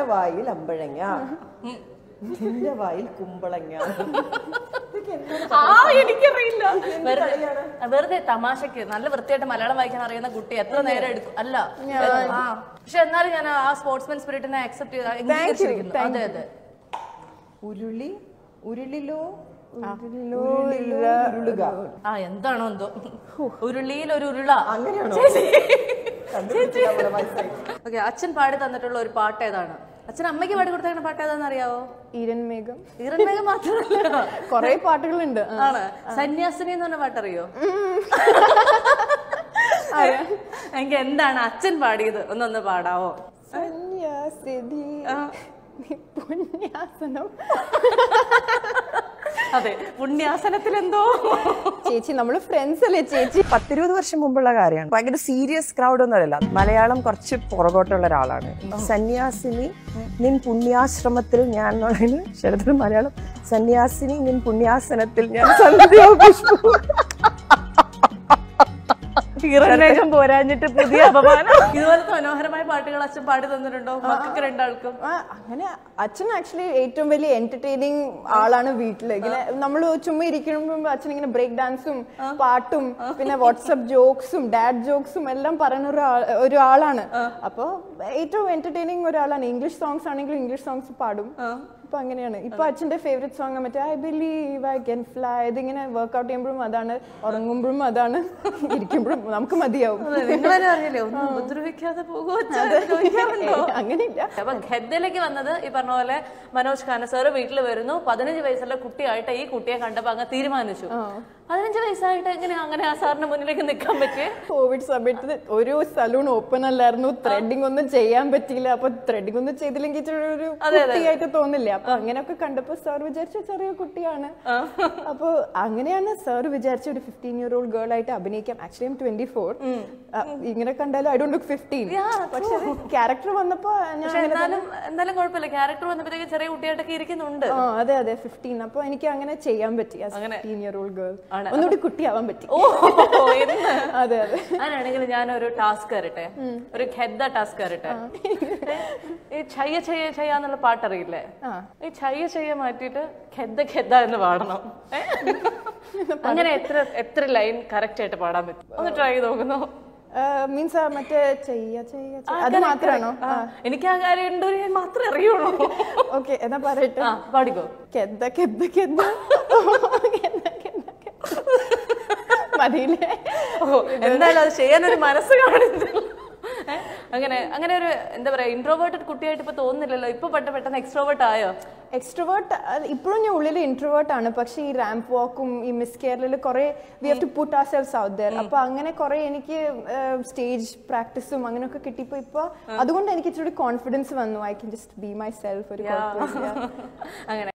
ആരുടെ വായിൽ അമ്പഴങ്ങ നിന്റെ വായിൽ കുമ്പളങ്ങ ഇതൊക്കെ എന്താണ് ആ എനിക്കറിയില്ല വെറുതെ വെറുതെ തമാശക്ക് നല്ല വൃത്തിയായിട്ട് മലയാളം വായിക്കാൻ അറിയുന്ന കുട്ടി എത്ര നേരം എടുക്കും അല്ല ആ പക്ഷെ എന്നാലും ഞാൻ ആ സ്പോർട്സ്മാൻ സ്പിരിറ്റിനെ അക്സെപ്റ്റ് ചെയ്ത് അതെ അതെ ഉരുളി ഉരുളിലോ ഉരുളിലോ ഉരുളുക ആ എന്താണോ എന്തോ ഉരുളിയിൽ ഒരു ഉരുള അങ്ങനെയാണോ കണ്ടുപിടിച്ചില്ല നമ്മുടെ മനസ്സിലായി. ഓക്കെ അച്ഛൻ പാടി തന്നിട്ടുള്ള ഒരു പാട്ട് ഏതാണ് അച്ഛൻ അമ്മയ്ക്ക് പാടി കൊടുത്തേക്കുന്ന പാട്ട് ഏതാണെന്ന് അറിയാവോ ഈരൻ മേഘം ഈറന്മേഘം മാത്രമല്ല കൊറേ പാട്ടുകളുണ്ട് ആ. ആണ് സന്യാസിനി എന്ന് പറഞ്ഞ പാട്ടറിയോ എനിക്ക് എന്താണ് അച്ഛൻ പാടിയത് ഒന്നൊന്ന് പാടാവോ സന്യാസിനി പുണ്യാസനം അതെ പുണ്യാസനത്തിൽ എന്തോ ചേച്ചി നമ്മള് ഫ്രണ്ട്സ് അല്ലേ ചേച്ചി പത്തിരുപത് വർഷം മുമ്പുള്ള കാര്യമാണ് ഭയങ്കര സീരിയസ് ക്രൗഡ് ഒന്നും അല്ല മലയാളം കുറച്ച് പുറകോട്ടുള്ള ഒരാളാണ് സന്യാസിനി നിൻ പുണ്യാശ്രമത്തിൽ ഞാൻ എന്നുള്ളതിന് ശരത്തിന് മലയാളം സന്യാസിനി നിൻ പുണ്യാസനത്തിൽ ഞാൻ സന്ധ്യ പുഷ്പം ഈറന്മേഘം പോരാഞ്ഞിട്ട് പുതിയ അപമാനം ഇതുപോലത്തെ മനോഹരമായ പാട്ടുകൾ അച്ഛൻ പാടി തന്നിട്ടുണ്ടോ മക്കൾക്ക് രണ്ടാൾക്കും ആ, അങ്ങനെ അച്ഛൻ ആക്ച്വലി ഏറ്റവും വലിയ എന്റർടൈനിങ് ആളാണ് വീട്ടില് ഇങ്ങനെ നമ്മൾ ചുമ്മാ ഇരിക്കുമ്പോൾ അച്ഛൻ ഇങ്ങനെ ബ്രേക്ക് ഡാൻസും പാട്ടും പിന്നെ വാട്സപ്പ് ജോക്സും ഡാഡ് ജോക്സും എല്ലാം പറയുന്ന ഒരു ആൾ- ഒരു ആളാണ് അപ്പൊ ഏറ്റവും എന്റർടൈനിങ് ഒരാളാണ് ഇംഗ്ലീഷ് സോങ്സ് ആണെങ്കിലും ഇംഗ്ലീഷ് സോങ്സ് പാടും അപ്പൊ അങ്ങനെയാണ് ഇപ്പൊ അച്ഛന്റെ ഫേവറേറ്റ് സോങ് മറ്റേ I believe I can fly ഇതിങ്ങനെ വർക്ക്ഔട്ട് ചെയ്യുമ്പോഴും അതാണ് ഉറങ്ങുമ്പോഴും അതാണ് ഇരിക്കുമ്പോഴും നമുക്ക് മതിയാവും നിങ്ങളെ അറിയില്ലേ ഒന്നും ഉപദ്രവിക്കാതെ പോകുമോ അച്ഛാ? ചോദിക്കാറുണ്ടോ അങ്ങനെയില്ല അപ്പൊ ഖദ്ദയിലേക്ക് വന്നത് ഈ പറഞ്ഞ പോലെ മനോജ് ഖാന സാറ് വീട്ടിൽ വരുന്നു പതിനഞ്ച് വയസ്സുള്ള കുട്ടിയായിട്ട് ഈ കുട്ടിയെ കണ്ടപ്പോ അങ്ങ് തീരുമാനിച്ചു പതിനഞ്ച് വയസ്സായിട്ട് എങ്ങനെ അങ്ങനെ ആ സാറിന്റെ മുന്നിലേക്ക് നിൽക്കാൻ പറ്റേ കോവിഡ് സമയത്ത് ഒരു സലൂൺ ഓപ്പൺ അല്ലായിരുന്നു ത്രെഡിങ് ഒന്നും ചെയ്യാൻ പറ്റിയില്ല അപ്പൊ ത്രെഡിങ് ഒന്നും ചെയ്തില്ലെങ്കിൽ ഇച്ചിരി ഒരു കുട്ടിയായിട്ട് തോന്നില്ല അപ്പൊ അങ്ങനെയൊക്കെ കണ്ടപ്പോ സാർ വിചാരിച്ച ചെറിയ കുട്ടിയാണ് അപ്പൊ അങ്ങനെയാണ് സാർ വിചാരിച്ച ഒരു ഫിഫ്റ്റീൻ ഇയർ ഓൾഡ് ഗേൾ ആയിട്ട് അഭിനയിക്കാം ആക്ച്വലി എം ട്വന്റി ഫോർ ഇങ്ങനെ കണ്ടാലും ഐ ഡോണ്ട് ലുക്ക് ഫിഫ്റ്റീൻ പക്ഷെ ക്യാരക്ടർ വന്നപ്പോ ഞാൻ പക്ഷെ എന്നാലും എന്തായാലും കുഴപ്പമില്ല ക്യാരക്ടർ വന്നപ്പോഴത്തേക്ക് ചെറിയ കുട്ടിയായിട്ടൊക്കെ ഇരിക്കുന്നുണ്ട് ആ അതെ അതെ ഫിഫ്റ്റീൻ അപ്പൊ എനിക്ക് അങ്ങനെ ചെയ്യാൻ പറ്റി ഫിഫ്റ്റീൻ ഇയർ ഓൾഡ് ഗേൾ ഒന്നുകൂടി കുട്ടിയാവാൻ പറ്റി ഓ എന്ന് അതെ അതെ അങ്ങനെയാണെങ്കിൽ ഞാൻ ഒരു ടാസ്ക് തരട്ടെ ഒരു ഖെദ്ദ ടാസ്ക് തരട്ടെ ഈ ചയ്യ ചയ്യ ചയ്യ എന്നുള്ള പാട്ടറിയില്ലേ ഈ ചയ്യ ചയ്യ മാറ്റിയിട്ട് ഖെദ്ദ ഖെദ്ദ എന്ന് പാടണം ഏ? അങ്ങനെ എത്ര എത്ര ലൈൻ കറക്റ്റ് ആയിട്ട് പാടാൻ പറ്റും ഒന്ന് ട്രൈ ചെയ്ത് നോക്കുന്നോ മീൻസ് മറ്റേ ചെയ്യ ചെയ്യ ചെയ്യ. അത് മാത്രാണോ ആ, എനിക്ക് ആ കാര്യം ഉണ്ട് ഞാൻ മാത്രമേ അറിയുള്ളൂ ഓക്കെ എന്നാ പറയട്ടെ ആ പാടിക്കോ കെദ്ദ കെദ്ദ കെദ്ദ കെദ്ദ, കെദ്ദ, കെദ്ദ. മതിയില്ലേ ഓ എന്തായാലും അത് ചെയ്യാൻ ഒരു മനസ്സ് കാണിച്ചല്ലോ ഏ? അങ്ങനെ അങ്ങനെ ഒരു എന്താ പറയാ ഇൻട്രോവേർട്ടഡ് കുട്ടിയായിട്ട് ഇപ്പൊ തോന്നുന്നില്ലല്ലോ ഇപ്പൊ പെട്ട പെട്ടെന്ന് എക്സ്ട്രോവേർട്ട് ആയോ എക്സ്ട്രോവേർട്ട് ഇപ്പോഴും ഞാൻ ഉള്ളിൽ ഇൻട്രോവേർട്ട് ആണ് പക്ഷേ ഈ റാമ്പ് വാക്കും ഈ മിസ് കേരളയിൽ കുറെ we have to put ourselves out there അപ്പൊ അങ്ങനെ കുറെ എനിക്ക് സ്റ്റേജ് പ്രാക്ടീസും അങ്ങനെയൊക്കെ കിട്ടിയപ്പോ ഇപ്പൊ അതുകൊണ്ട് എനിക്ക് ഇച്ചിരി കോൺഫിഡൻസ് വന്നു I can just be myself ഒരു കുഴപ്പമില്ല അങ്ങനെ